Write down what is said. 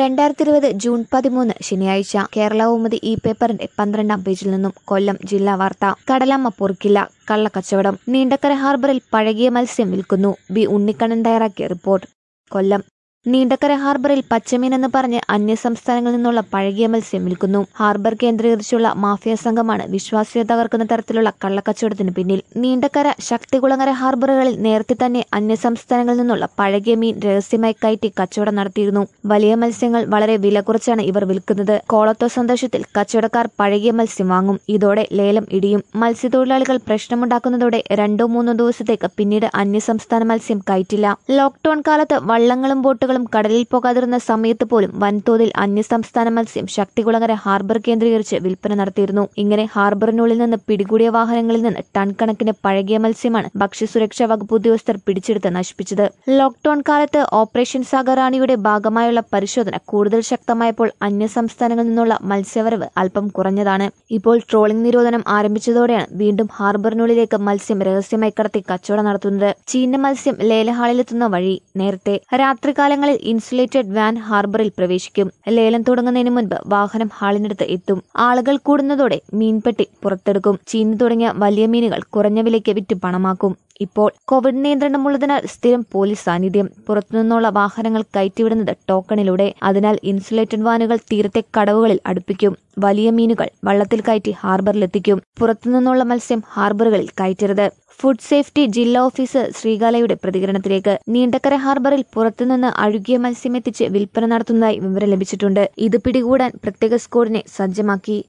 രണ്ടായിരത്തി ഇരുപത് ജൂൺ പതിമൂന്ന് ശനിയാഴ്ച കേരള കൗമുദി ഈ പേപ്പറിന്റെ പന്ത്രണ്ടാം പേജിൽ നിന്നും കൊല്ലം ജില്ലാ വാർത്ത കടലമ്മ പൊറുക്കില്ല കള്ളക്കച്ചവടം നീണ്ടക്കര ഹാർബറിൽ പഴകിയ മത്സ്യം വിൽക്കുന്നു ബി ഉണ്ണിക്കണ്ണൻ തയ്യാറാക്കിയ റിപ്പോർട്ട് കൊല്ലം നീണ്ടക്കര ഹാർബറിൽ പച്ചമീൻ എന്ന് പറഞ്ഞ് അന്യസംസ്ഥാനങ്ങളിൽ നിന്നുള്ള പഴകിയ മത്സ്യം വിൽക്കുന്നു ഹാർബർ കേന്ദ്രീകരിച്ചുള്ള മാഫിയ സംഘമാണ് വിശ്വാസ്യത തകർക്കുന്ന തരത്തിലുള്ള കള്ളക്കച്ചവടത്തിന് പിന്നിൽ നീണ്ടക്കര ശക്തികുളങ്ങര ഹാർബറുകളിൽ നേരത്തെ തന്നെ അന്യസംസ്ഥാനങ്ങളിൽ നിന്നുള്ള പഴകിയ മീൻ രഹസ്യമായി കയറ്റി കച്ചവടം നടത്തിയിരുന്നു വലിയ മത്സ്യങ്ങൾ വളരെ വില കുറച്ചാണ് ഇവർ വിൽക്കുന്നത് കോളത്തോ സന്തോഷത്തിൽ കച്ചവടക്കാർ പഴകിയ മത്സ്യം വാങ്ങും ഇതോടെ ലേലം ഇടിയും മത്സ്യത്തൊഴിലാളികൾ പ്രശ്നമുണ്ടാക്കുന്നതോടെ രണ്ടോ മൂന്നോ ദിവസത്തേക്ക് പിന്നീട് അന്യസംസ്ഥാന മത്സ്യം കയറ്റില്ല ലോക്ഡൌൺ കാലത്ത് വള്ളങ്ങളും ബോട്ടുകളും കടലിൽ പോകാതിരുന്ന സമയത്ത് പോലും വൻതോതിൽ അന്യസംസ്ഥാന മത്സ്യം ശക്തികുളങ്ങര ഹാർബർ കേന്ദ്രീകരിച്ച് വിൽപ്പന നടത്തിയിരുന്നു ഇങ്ങനെ ഹാർബറിനുള്ളിൽ നിന്ന് പിടികൂടിയ വാഹനങ്ങളിൽ നിന്ന് ടൺ കണക്കിന് പഴകിയ മത്സ്യമാണ് ഭക്ഷ്യസുരക്ഷാ വകുപ്പ് ഉദ്യോഗസ്ഥർ പിടിച്ചെടുത്ത് നശിപ്പിച്ചത് ലോക്ഡൌൺ കാലത്ത് ഓപ്പറേഷൻ സാഗറാണിയുടെ ഭാഗമായുള്ള പരിശോധന കൂടുതൽ ശക്തമായപ്പോൾ അന്യസംസ്ഥാനങ്ങളിൽ നിന്നുള്ള മത്സ്യവരവ് അല്പം കുറഞ്ഞതാണ് ഇപ്പോൾ ട്രോളിംഗ് നിരോധനം ആരംഭിച്ചതോടെയാണ് വീണ്ടും ഹാർബറിനുള്ളിലേക്ക് മത്സ്യം രഹസ്യമായി കടത്തി കച്ചവടം നടത്തുന്നത് ചീന മത്സ്യം ലേലഹാളിലെത്തുന്ന വഴി നേരത്തെ രാത്രികാലങ്ങളിൽ ഇൻസുലേറ്റഡ് വാൻ ഹാർബറിൽ പ്രവേശിക്കും ലേലം തുടങ്ങുന്നതിന് മുൻപ് വാഹനം ഹാളിനടുത്ത് എത്തും ആളുകൾ കൂടുന്നതോടെ മീൻപെട്ടി പുറത്തെടുക്കും ചീനി തുടങ്ങിയ വലിയ മീനുകൾ കുറഞ്ഞ വിലയ്ക്ക് വിറ്റ് പണമാക്കും ഇപ്പോൾ കോവിഡ് നിയന്ത്രണമുള്ളതിനാൽ സ്ഥിരം പോലീസ് സാന്നിധ്യം പുറത്തുനിന്നുള്ള വാഹനങ്ങൾ കയറ്റിവിടുന്നത് ടോക്കണിലൂടെ അതിനാൽ ഇൻസുലേറ്റഡ് വാനുകൾ തീരത്തെ കടവുകളിൽ അടുപ്പിക്കും വലിയ മീനുകൾ വള്ളത്തിൽ കയറ്റി ഹാർബറിലെത്തിക്കും പുറത്തുനിന്നുള്ള മത്സ്യം ഹാർബറുകളിൽ കയറ്റരുത് ഫുഡ് സേഫ്റ്റി ജില്ലാ ഓഫീസർ ശ്രീകാലയുടെ പ്രതികരണത്തിലേക്ക് നീണ്ടക്കര ഹാർബറിൽ പുറത്തുനിന്ന് അഴുകിയ മത്സ്യം എത്തിച്ച് വിൽപ്പന നടത്തുന്നതായി വിവരം ലഭിച്ചിട്ടുണ്ട് ഇത് പിടികൂടാൻ പ്രത്യേക സ്ക്വാഡിനെ സജ്ജമാക്കി